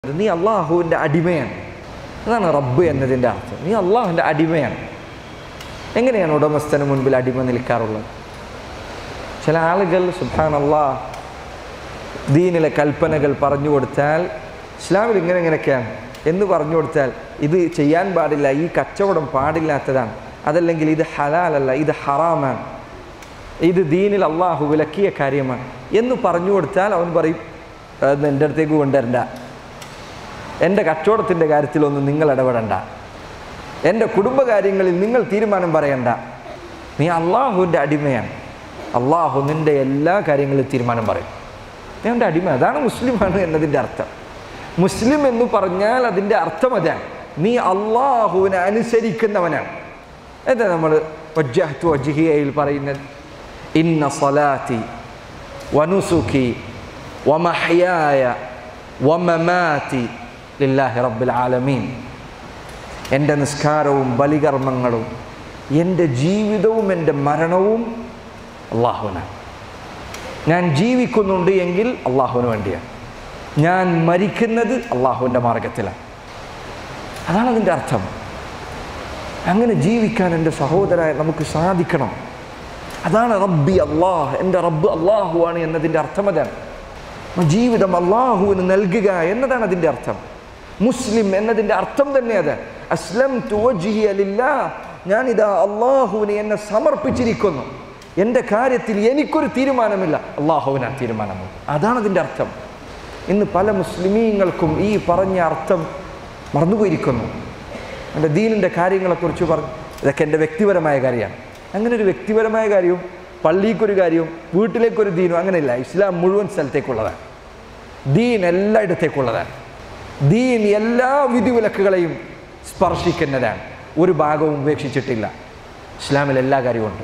നീ അള്ളാഹുവിൻ്റെ അടിമയാണ് അതാണ് റബ്ബ് എന്നതിൻ്റെ അർത്ഥം നീ അള്ളാഹുവിൻ്റെ അടിമയാണ് എങ്ങനെയാണ് ഉടമസ്ഥന് മുൻപിൽ അടിമ നിൽക്കാറുള്ളത് ചില ആളുകൾ സുബാൻ അള്ളാഹ് ദീനിലെ കൽപ്പനകൾ പറഞ്ഞു കൊടുത്താൽ ഇസ്ലാമിൽ ഇങ്ങനെ ഇങ്ങനെയൊക്കെയാണ് എന്ന് പറഞ്ഞു കൊടുത്താൽ ഇത് ചെയ്യാൻ പാടില്ല ഈ കച്ചവടം പാടില്ലാത്തതാണ് അതല്ലെങ്കിൽ ഇത് ഹലാലല്ല ഇത് ഹറാമാണ് ഇത് ദീനിൽ അള്ളാഹു വിലക്കിയ കാര്യമാണ് എന്ന് പറഞ്ഞു കൊടുത്താൽ അവൻ പറയും അത് എൻ്റെ അടുത്തേക്ക് കൊണ്ടുവരണ്ട എൻ്റെ കച്ചവടത്തിൻ്റെ കാര്യത്തിലൊന്നും നിങ്ങൾ ഇടപെടണ്ട എൻ്റെ കുടുംബകാര്യങ്ങളിൽ നിങ്ങൾ തീരുമാനം പറയണ്ട നീ അള്ളാഹുവിൻ്റെ അടിമയാണ് അള്ളാഹു നിൻ്റെ എല്ലാ കാര്യങ്ങളിലും തീരുമാനം പറയും നീ അവൻ്റെ അടിമ അതാണ് മുസ്ലിമാണ് എന്നതിൻ്റെ അർത്ഥം മുസ്ലിം എന്ന് പറഞ്ഞാൽ അതിൻ്റെ അർത്ഥം അതാണ് നീ അള്ളാഹുവിനെ അനുസരിക്കുന്നവനാണ് എന്താ നമ്മൾ വജ്ജഹത്തു വജ്ഹിയയിൽ പറയുന്നത് ഇന്ന സലാത്തി വനുസുഖി വമഹയായ വമമാതി ലില്ലാഹി റബ്ബിൽ ആലമീൻ എൻ്റെ നിസ്കാരവും ബലികർമ്മങ്ങളും എൻ്റെ ജീവിതവും എൻ്റെ മരണവും അള്ളാഹുവിനാണ് ഞാൻ ജീവിക്കുന്നുണ്ട് എങ്കിൽ അള്ളാഹുവിന് വേണ്ടിയാണ് ഞാൻ മരിക്കുന്നത് അള്ളാഹുവിൻ്റെ മാർഗത്തിലാണ് അതാണ് അതിൻ്റെ അർത്ഥം അങ്ങനെ ജീവിക്കാൻ എൻ്റെ സഹോദരായ നമുക്ക് സാധിക്കണം അതാണ് റബ്ബി അള്ളാഹ് എൻ്റെ റബ്ബ് അള്ളാഹുവാണ് എന്നതിൻ്റെ അർത്ഥം അതാണ് ജീവിതം അള്ളാഹുവിന് നൽകുക എന്നതാണ് അതിൻ്റെ അർത്ഥം മുസ്ലിം എന്നതിൻ്റെ അർത്ഥം തന്നെ അത് അസ്ലം തുവജിഹിയലില്ല ഞാനിതാ അള്ളാഹുവിനെ എന്നെ സമർപ്പിച്ചിരിക്കുന്നു എൻ്റെ കാര്യത്തിൽ എനിക്കൊരു തീരുമാനമില്ല അള്ളാഹുവിനാ തീരുമാനമുണ്ട് അതാണ് അതിൻ്റെ അർത്ഥം ഇന്ന് പല മുസ്ലിമീങ്ങൾക്കും ഈ പറഞ്ഞ അർത്ഥം മറന്നുപോയിരിക്കുന്നു എൻ്റെ ദീനിൻ്റെ കാര്യങ്ങളെക്കുറിച്ച് പറഞ്ഞു ഇതൊക്കെ എൻ്റെ വ്യക്തിപരമായ കാര്യമാണ് അങ്ങനെ ഒരു വ്യക്തിപരമായ കാര്യവും പള്ളിക്കൊരു കാര്യവും വീട്ടിലേക്കൊരു ദീനും അങ്ങനെയില്ല ഇസ്ലാം മുഴുവൻ സ്ഥലത്തേക്കുള്ളതാണ് ദീൻ എല്ലായിടത്തേക്കുള്ളതാണ് ദീൻ എല്ലാ വിധിവിലക്കുകളെയും സ്പർശിക്കുന്നതാണ് ഒരു ഭാഗവും ഉപേക്ഷിച്ചിട്ടില്ല ഇസ്ലാമിൽ എല്ലാ കാര്യമുണ്ട്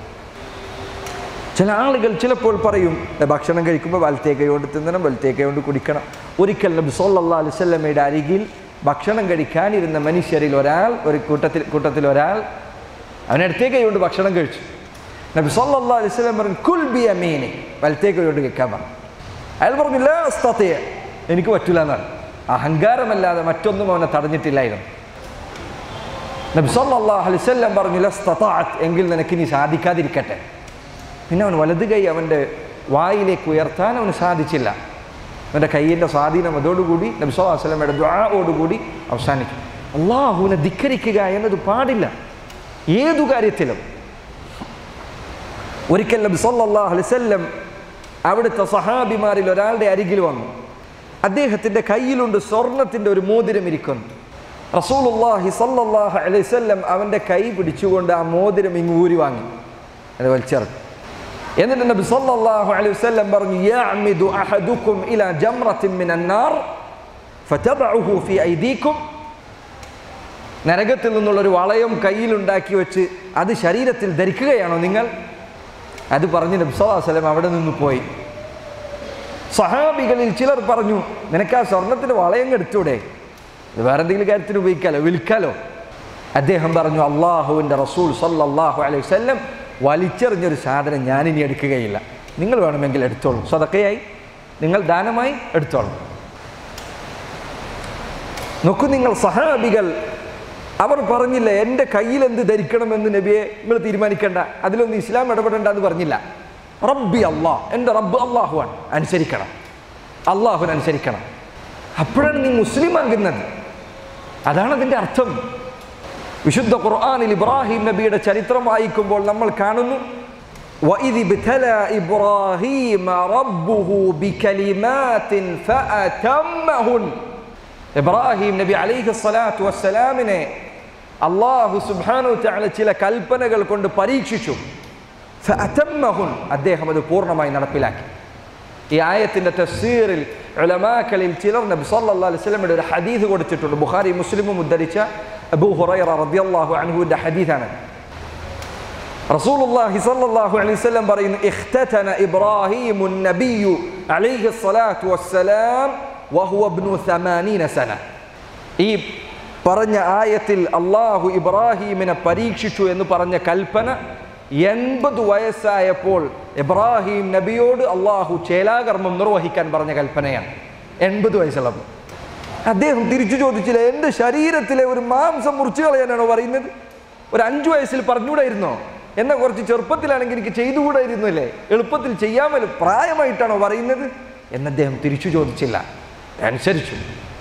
ചില ആളുകൾ ചിലപ്പോൾ പറയും ഭക്ഷണം കഴിക്കുമ്പോൾ വലത്തേക്ക് കൊണ്ട് തിന്നണം വലത്തേക്ക് കൊണ്ട് കുടിക്കണം ഒരിക്കൽ നബി സല്ലല്ലാഹു അലൈഹി വസല്ലമയുടെ അരികിൽ ഭക്ഷണം കഴിക്കാനിരുന്ന മനുഷ്യരിൽ ഒരാൾ ഒരു കൂട്ടത്തിൽ കൂട്ടത്തിൽ ഒരാൾ അവനടുത്തേക്ക് കൊണ്ട് ഭക്ഷണം കഴിച്ചു നബി സല്ലല്ലാഹു അലൈഹി വസല്ലം പറഞ്ഞു കുൽ ബി അമീനി വലത്തേക്ക് കൊണ്ട് കഴിക്കാൻ പറഞ്ഞു അയാൾ പറഞ്ഞില്ല സ്തതയ എനിക്ക് പറ്റില്ല എന്നാണ് അഹങ്കാരമല്ലാതെ മറ്റൊന്നും അവനെ തടഞ്ഞിട്ടില്ലായിരുന്നു നബി സല്ലല്ലാഹു അലൈഹി വസല്ലം പറഞ്ഞു ലസ്തതഅത് എങ്കിൽ നിനക്ക് ഇനി സാധിക്കാതിരിക്കട്ടെ പിന്നെ അവൻ വലത് കൈ അവൻ്റെ വായിലേക്ക് ഉയർത്താൻ അവന് സാധിച്ചില്ല അവൻ്റെ കയ്യിൻ്റെ സ്വാധീനം അതോടുകൂടി നബി സല്ലല്ലാഹു അലൈഹി വസല്ലമയുടെ ദ്വാഓടുകൂടി അവസാനിച്ചു അള്ളാഹുവിനെ ധിക്കരിക്കുക എന്നത് പാടില്ല ഏതു കാര്യത്തിലും ഒരിക്കൽ നബി സല്ലല്ലാഹു അലൈഹി വസല്ലം അവിടുത്തെ സഹാബിമാരിൽ ഒരാളുടെ അരികിൽ വന്നു അദ്ദേഹത്തിൻ്റെ കയ്യിലുണ്ട് സ്വർണത്തിൻ്റെ ഒരു മോതിരം ഇരിക്കുന്നു റസൂലുള്ളാഹി സല്ലല്ലാഹു അലൈഹി വസല്ലം അവൻ്റെ കൈ പിടിച്ചുകൊണ്ട് ആ മോതിരം ഇങ്ങ് ഊരി വാങ്ങി അത് വലിച്ചെറിഞ്ഞു എന്നിട്ട് നബി സല്ലല്ലാഹു അലൈഹി വസല്ലം പറഞ്ഞു യഅമിദു അഹദുക്കും ഇലാ ജംറത്തിൻ മിനൻ നാർ ഫതദഉഹു ഫീ ഐദീകും നരകത്തിൽ നിന്നുള്ള ഒരു വളയം കയ്യിലുണ്ടാക്കി വെച്ച് അത് ശരീരത്തിൽ ധരിക്കുകയാണോ നിങ്ങൾ അത് പറഞ്ഞ് നബി സല്ലല്ലാഹു അലൈഹി വസല്ലം അവിടെ നിന്ന് പോയി സഹാബികളിൽ ചിലർ പറഞ്ഞു നിനക്ക് ആ സ്വർണത്തിന് വളയം എടുത്തൂടെ ഇത് വേറെ എന്തെങ്കിലും കാര്യത്തിന് ഉപയോഗിക്കാലോ വിൽക്കാലോ അദ്ദേഹം പറഞ്ഞു അള്ളാഹുവിൻ്റെ റസൂൽ സല്ലല്ലാഹു അലൈഹി വസല്ലം വലിച്ചെറിഞ്ഞൊരു സാധനം ഞാനിനി എടുക്കുകയില്ല നിങ്ങൾ വേണമെങ്കിൽ എടുത്തോളൂ സ്വതക്കയായി നിങ്ങൾ ദാനമായി എടുത്തോളൂ നോക്കൂ നിങ്ങൾ സഹാബികൾ അവർ പറഞ്ഞില്ല എൻ്റെ കയ്യിൽ എന്ത് ധരിക്കണമെന്ന് നബിയെ നിങ്ങൾ തീരുമാനിക്കേണ്ട അതിലൊന്നും ഇസ്ലാം ഇടപെടേണ്ട എന്ന് പറഞ്ഞില്ല റബ്ബി അള്ളാഹ് എൻ്റെ റബ്ബ് അള്ളാഹുവാണ് അനുസരിക്കണം അള്ളാഹുവിന് അനുസരിക്കണം അപ്പോഴാണ് നീ മുസ്ലിം ആകുന്നത് അതാണ് അതിൻ്റെ അർത്ഥം വിശുദ്ധ ഖുർആനിൽ ഇബ്രാഹിം നബിയുടെ ചരിത്രം വായിക്കുമ്പോൾ നമ്മൾ കാണുന്നു وَإِذِ ابْتَلَى إِبْرَاهِيمَ رَبُّهُ بِكَلِمَاتٍ فَأَتَمَّهُنْ ഇബ്രാഹിം നബി അലൈഹി സ്വലാത്തു വസ്സലാമിനെ അള്ളാഹു സുബ്ഹാനു തആല ചില കൽപ്പനകൾ കൊണ്ട് പരീക്ഷിച്ചു ഫഅതമ്മഹുൻ അദ്ദേഹം അത് പൂർണ്ണമായി നടപ്പിലാക്കി ഈ ആയത്തിന്റെ തഫ്സീറിൽ ഉലമാക്കളിൽ ചിലർ നബി സല്ലല്ലാഹു അലൈഹി വസല്ലമയുടെ ഒരു ഹദീസ് കൊടുത്തിട്ടുണ്ട് ബുഖാരി മുസ്ലിമും ഉദ്ധരിച്ച അബൂ ഹുറൈറ റളിയല്ലാഹു അൻഹുവിന്റെ ഹദീസാണ് റസൂലുള്ളാഹി സ്വല്ലല്ലാഹു അലൈഹി വസല്ലം പറയുന്നു ഇഖ്തതന ഇബ്രാഹീമു നബിയ്യു അലൈഹി സ്വലാത്തു വസ്സലാം വഹുവ ഇബ്നു 80 സന ഈ പറഞ്ഞ ആയത്തിൽ അള്ളാഹു ഇബ്രാഹീമിനെ പരീക്ഷിച്ചു എന്ന് പറഞ്ഞ കൽപ്പന എൺപത് വയസ്സായപ്പോൾ ഇബ്രാഹിം നബിയോട് അള്ളാഹു ചേലാകർമ്മം നിർവഹിക്കാൻ പറഞ്ഞ കൽപ്പനയാണ് എൺപത് വയസ്സുള്ളപ്പോൾ അദ്ദേഹം തിരിച്ചു ചോദിച്ചില്ല എൻ്റെ ശരീരത്തിലെ ഒരു മാംസം മുറിച്ചു കളയാനാണോ പറയുന്നത് ഒരു അഞ്ചു വയസ്സിൽ പറഞ്ഞുകൂടായിരുന്നോ എന്നെ കുറച്ച് ചെറുപ്പത്തിലാണെങ്കിൽ എനിക്ക് ചെയ്തുകൂടായിരുന്നല്ലേ എളുപ്പത്തിൽ ചെയ്യാമല്ലോ പ്രായമായിട്ടാണോ പറയുന്നത് എന്ന് അദ്ദേഹം തിരിച്ചു ചോദിച്ചില്ല അനുസരിച്ചു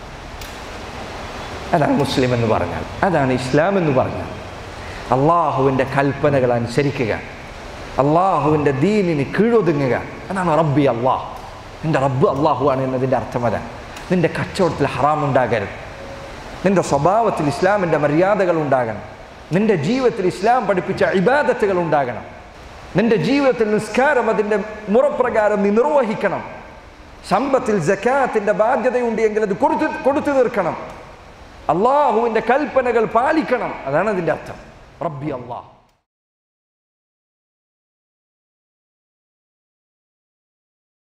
അതാണ് മുസ്ലിം എന്ന് പറഞ്ഞാൽ അതാണ് ഇസ്ലാം എന്ന് പറഞ്ഞാൽ അള്ളാഹുവിൻ്റെ കൽപ്പനകൾ അനുസരിക്കുക അള്ളാഹുവിൻ്റെ ദീനിന് കീഴൊതുങ്ങുക അതാണ് റബ്ബി അള്ളാഹ് നിൻ്റെ റബ്ബ് അള്ളാഹുവാണ് എന്നതിൻ്റെ അർത്ഥം അതാണ് നിൻ്റെ കച്ചവടത്തിൽ ഹറാം ഉണ്ടാകരുത് നിൻ്റെ സ്വഭാവത്തിൽ ഇസ്ലാമിൻ്റെ മര്യാദകൾ ഉണ്ടാകണം നിൻ്റെ ജീവിതത്തിൽ ഇസ്ലാം പഠിപ്പിച്ച ഇബാദത്തുകൾ ഉണ്ടാകണം നിൻ്റെ ജീവിതത്തിൽ നിസ്കാരം അതിൻ്റെ മുറപ്രകാരം നീ നിർവഹിക്കണം സമ്പത്തിൽ ജക്കാത്തിൻ്റെ ബാധ്യതയുണ്ട് എങ്കിൽ അത് കൊടുത്തു കൊടുത്തു തീർക്കണം അള്ളാഹുവിൻ്റെ കൽപ്പനകൾ പാലിക്കണം അതാണ് അതിൻ്റെ അർത്ഥം റബ്ബി അള്ളാഹ്